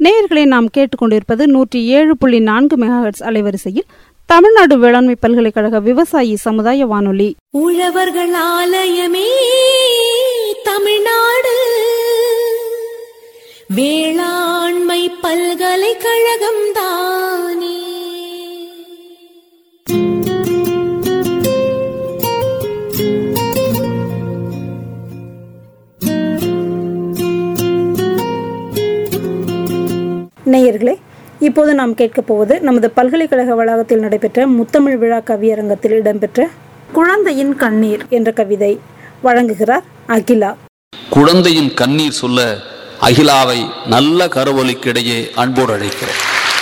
நேயர்களை நாம் கேட்டுக்கொண்டிருப்பது நூற்றி ஏழு புள்ளி நான்கு மெகாஹெட்ஸ் அலைவரிசையில் தமிழ்நாடு வேளாண்மை பல்கலைக்கழக விவசாயி சமுதாய வானொலி உழவர்கள் ஆலயமே தமிழ்நாடு வேளாண்மை பல்கலைக்கழகம் தானே நேயர்களே இப்போது நாம் கேட்கப் போவது நமது பல்கலைக்கழக வளாகத்தில் நடைபெற்ற முத்தமிழ் விழா கவியரங்கத்தில் இடம்பெற்ற குழந்தையின் கண்ணீர் என்ற கவிதை வழங்குகிறார் அகிலா குழந்தையின் கண்ணீர் சொல்ல அகிலாவை நல்ல கரவொலிக்கிடையே அன்போடு அழைக்கிறோம்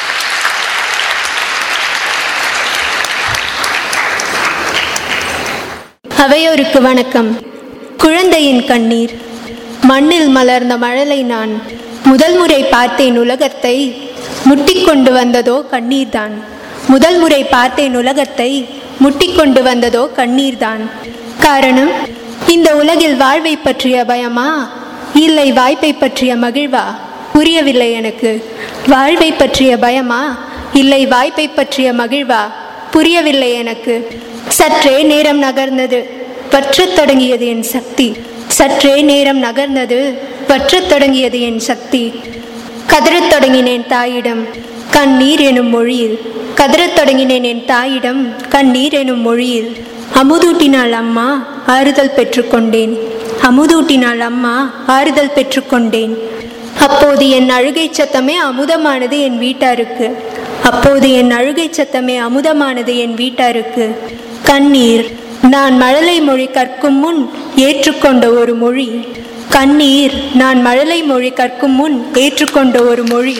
அவையோருக்கு வணக்கம் குழந்தையின் கண்ணீர் மண்ணில் மலர்ந்த மழலை நான் முதல் முறை பார்த்தேன் உலகத்தை முட்டிக்கொண்டு வந்ததோ கண்ணீர்தான் முதல் முறை பார்த்தேன் உலகத்தை முட்டிக்கொண்டு வந்ததோ கண்ணீர்தான் காரணம் இந்த உலகில் வாழ்வை பற்றிய பயமா இல்லை வாய்ப்பை பற்றிய மகிழ்வா புரியவில்லை எனக்கு வாழ்வை பற்றிய பயமா இல்லை வாய்ப்பை பற்றிய மகிழ்வா புரியவில்லை எனக்கு சற்றே நேரம் நகர்ந்தது வற்றத் தொடங்கியது என் சக்தி சற்றே நேரம் நகர்ந்தது வற்றத் தொடங்கியது என் சக்தி கதறத் தொடங்கினேன் தாயிடம் கண்ணீர் எனும் மொழியில் கதறத் தொடங்கினேன் என் தாயிடம் கண்ணீர் எனும் மொழியில் அமுதூட்டினாள் அம்மா ஆறுதல் பெற்றுக்கொண்டேன் அமுதூட்டினாள் அம்மா ஆறுதல் பெற்றுக்கொண்டேன் அப்போது என் அழுகை சத்தமே அமுதமானது என் வீட்டாருக்கு அப்போது என் அழுகை சத்தமே அமுதமானது என் வீட்டாருக்கு கண்ணீர் நான் மழலை மொழி கற்கும் முன் ஏற்றுக்கொண்ட ஒரு மொழி கண்ணீர் நான் மழலை மொழி கற்கும் முன் ஏற்றுக்கொண்ட ஒரு மொழி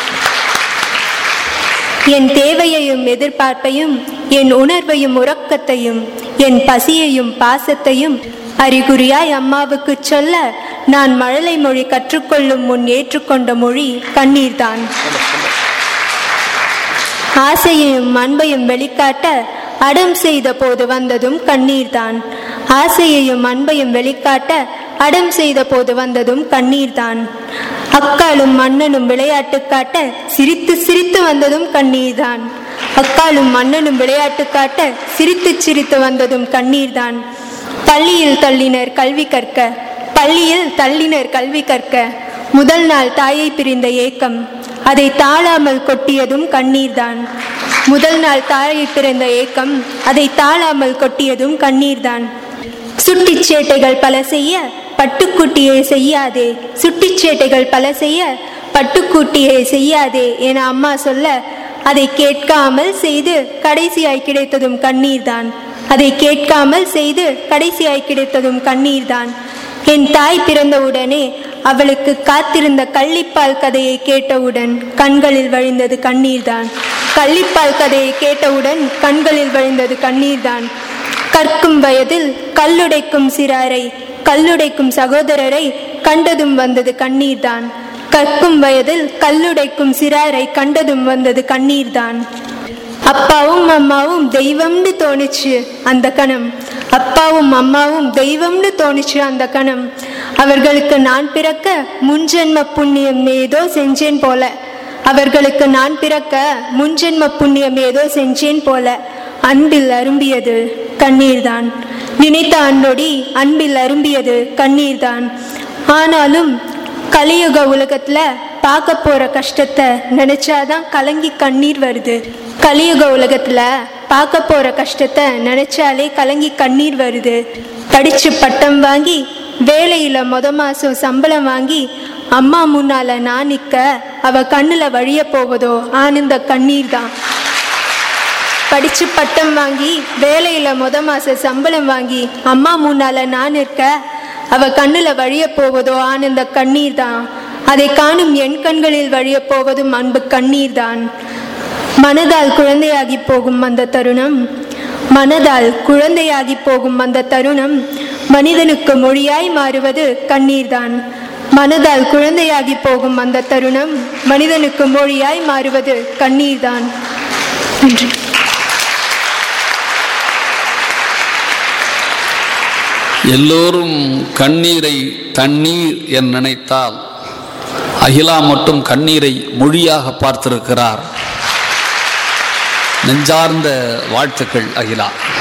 என் தேவையையும் எதிர்பார்ப்பையும் என் உணர்வையும் உறக்கத்தையும் என் பசியையும் பாசத்தையும் அறிகுறியாய் அம்மாவுக்கு சொல்ல நான் மழலை மொழி கற்றுக்கொள்ளும் முன் ஏற்றுக்கொண்ட மொழி கண்ணீர்தான் ஆசையையும் அன்பையும் வெளிக்காட்ட அடம் செய்த போது வந்ததும் கண்ணீர்தான் ஆசையையும் அன்பையும் வெளிக்காட்ட அடம் செய்த போது வந்ததும் கண்ணீர்தான் அக்காலும் மன்னனும் விளையாட்டு காட்ட சிரித்து சிரித்து வந்ததும் கண்ணீர்தான் அக்காலும் மன்னனும் விளையாட்டு காட்ட சிரித்து சிரித்து வந்ததும் கண்ணீர்தான் பள்ளியில் தள்ளினர் கல்வி கற்க பள்ளியில் தள்ளினர் கல்வி கற்க முதல் நாள் தாயை பிரிந்த ஏக்கம் அதை தாழாமல் கொட்டியதும் கண்ணீர்தான் முதல் நாள் தாயை பிறந்த ஏக்கம் அதை தாழாமல் கொட்டியதும் கண்ணீர்தான் சுட்டிச் சேட்டைகள் பல செய்ய பட்டுக்குட்டியை செய்யாதே சுட்டிச் சேட்டைகள் பல செய்ய பட்டுக்குட்டியை செய்யாதே என அம்மா சொல்ல அதை கேட்காமல் செய்து கடைசியாய் கிடைத்ததும் கண்ணீர்தான் அதை கேட்காமல் செய்து கடைசியாய் கிடைத்ததும் கண்ணீர்தான் என் தாய் பிறந்தவுடனே அவளுக்கு காத்திருந்த கள்ளிப்பால் கதையை கேட்டவுடன் கண்களில் வழிந்தது கண்ணீர்தான் கள்ளிப்பால் கதையை கேட்டவுடன் கண்களில் வழிந்தது கண்ணீர்தான் கற்கும் வயதில் கல்லுடைக்கும் சிறாரை கல்லுடைக்கும் சகோதரரை கண்டதும் வந்தது கண்ணீர்தான் கற்கும் வயதில் கல்லுடைக்கும் சிறாரை கண்டதும் வந்தது கண்ணீர்தான் அப்பாவும் அம்மாவும் தெய்வம்னு தோணுச்சு அந்த கணம் அப்பாவும் அம்மாவும் தெய்வம்னு தோணுச்சு அந்த கணம் அவர்களுக்கு நான் பிறக்க முன்ஜென்ம புண்ணியம் ஏதோ செஞ்சேன் போல அவர்களுக்கு நான் பிறக்க முன்ஜென்ம புண்ணியம் ஏதோ செஞ்சேன் போல அன்பில் அரும்பியது கண்ணீர்தான் நினைத்த அன்றொடி அன்பில் அரும்பியது கண்ணீர்தான் ஆனாலும் கலியுக உலகத்துல பார்க்க போற கஷ்டத்தை நினைச்சாதான் கலங்கி கண்ணீர் வருது கலியுக உலகத்துல பார்க்க போற கஷ்டத்தை நினைச்சாலே கலங்கி கண்ணீர் வருது படிச்சு பட்டம் வாங்கி வேலையில மொத மாசம் சம்பளம் வாங்கி அம்மா முன்னால நான் நிக்க அவ கண்ணுல வழிய போவதோ ஆனந்த கண்ணீர் தான் படிச்சு பட்டம் வாங்கி வேலையில மொத மாச சம்பளம் வாங்கி அம்மா முன்னால நான் நிற்க அவ கண்ணுல வழிய போவதோ ஆனந்த கண்ணீர் தான் அதை காணும் என் கண்களில் வழிய போவதும் அன்பு கண்ணீர் தான் மனதால் குழந்தையாகி போகும் அந்த தருணம் மனதால் குழந்தையாகி போகும் அந்த தருணம் மனிதனுக்கு மொழியாய் மாறுவது கண்ணீர்தான் மனதால் குழந்தையாகி போகும் அந்த தருணம் மனிதனுக்கு மொழியாய் மாறுவது கண்ணீர்தான் நன்றி எல்லோரும் கண்ணீரை தண்ணீர் என நினைத்தால் அகிலா மட்டும் கண்ணீரை மொழியாக பார்த்திருக்கிறார் நெஞ்சார்ந்த வாழ்த்துக்கள் அகிலா